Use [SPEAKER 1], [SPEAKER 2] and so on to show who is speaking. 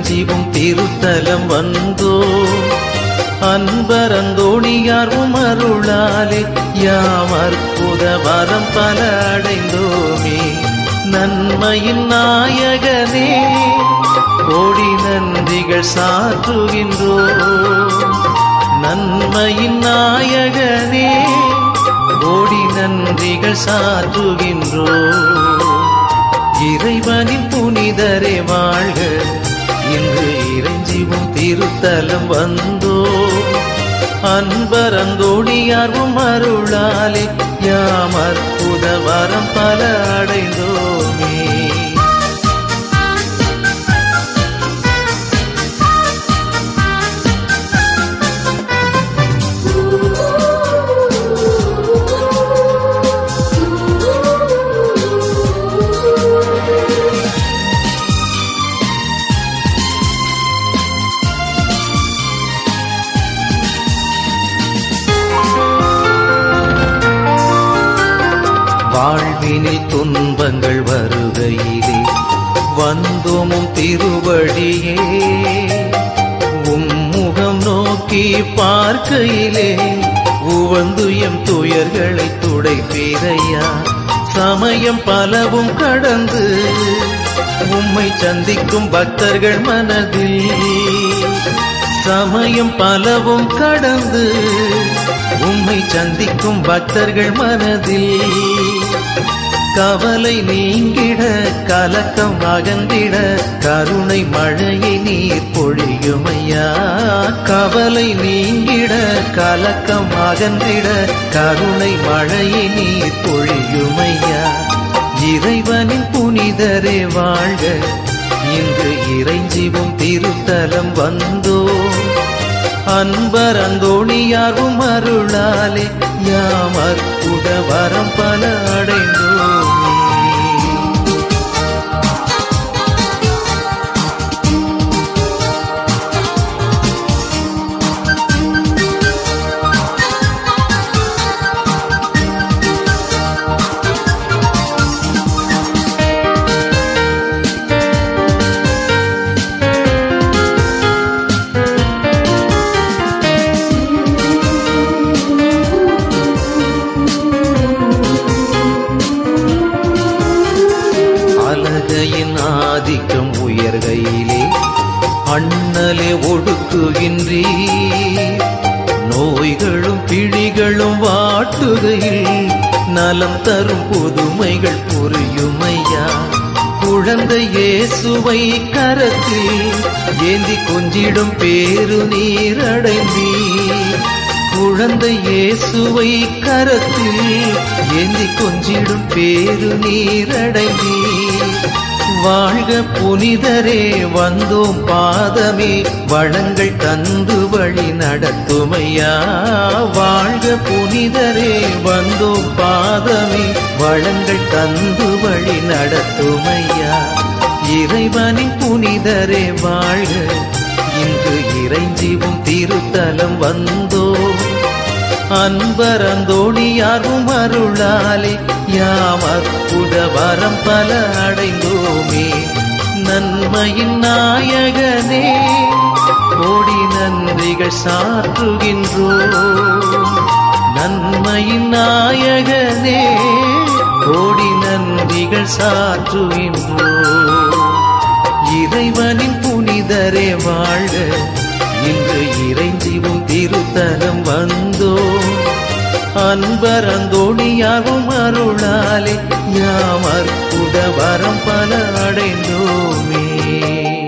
[SPEAKER 1] இறைஞ்சிவும் திருத்தலம் வந்தோ அன்பரந்தோணியார் உமருளாலே யாம் அற்புத வரம் பல அடைந்தோமே நன்மையின் நாயகனே கோடி நன்றிகள் சாற்றுகின்றோ நன்மையின் நாயகனே கோடி நன்றிகள் சாற்றுகின்றோ இறைவனின் புனிதரே வாழ்க இன்று இறைஞ்சிவும் திருத்தலம் வந்தோ அன்பரந்தோடியார்வும் அருளாலே யாம் அற்புத வரம் பல அடைந்தோமே வாழ்வினில் துன்பங்கள் வருகையிலே வந்தோமும் திருவடியே உம்முகம் நோக்கி பார்க்கையிலே உவந்து எம் துயர்களை துடைப்பீரையா சமயம் பலவும் கடந்து உம்மை சந்திக்கும் பக்தர்கள் மனதில் சமயம் பலவும் கடந்து உம்மை சந்திக்கும் பக்தர்கள் மனதில் கவலை நீங்கிட கலக்கம் அகன்றிட கருணை மழையை நீர் பொழியுமையா கவலை நீங்கிட கலக்கம் அகன்றிட கருணை மழையை நீர் பொழியுமையா இறைவனின் புனிதரே வாழ்க இன்று இறைஞ்சிவும் திருத்தலம் வந்தோ அன்பர் அந்தோணியாரும் அருளாலே யாம் அற்புத வரம் பல அடைந்தோமே அழகையின் ஆதிக்கம் உயர்கையிலே அண்ணலே ஒடுக்குகின்றீ நோய்களும் பிடிகளும் வாட்டுகையில் நலம் தரும் புதுமைகள் புரியுமையா குழந்தை இயேசுவை கரத்தில் ஏந்தி கொஞ்சிடும் பேரு நீரடைந்தீ குழந்தை இயேசுவை கரத்தில் ஏந்தி கொஞ்சிடும் பேரு நீரடைந்தீ வாழ்க புனிதரே வந்தோம் பாதமே வளங்கள் தந்து வழி நடத்துமையா வாழ்க புனிதரே வந்தோம் பாதமே வளங்கள் தந்து வழி நடத்துமையா இறைவனின் புனிதரே வாழ்க இன்று இறைஞ்சிவும் திருத்தலம் வந்தோ அன்பரந்தோணியாரும் அருளாலே யாம் அற்புத வரம் பல அடைந்தோமே நன்மையின் நாயகனே கோடி நன்றிகள் சாற்றுகின்றோ நன்மையின் நாயகனே கோடி நன்றிகள் சாற்றுகின்றோ இறைவனின் புனிதரே வாழ்க இன்று இறைஞ்சிவும் திருத்தலம் வந்தோ அன்பரந்தோணியாகும் அருளாலே யாம் அற்புத வரம் பல அடைந்தோமே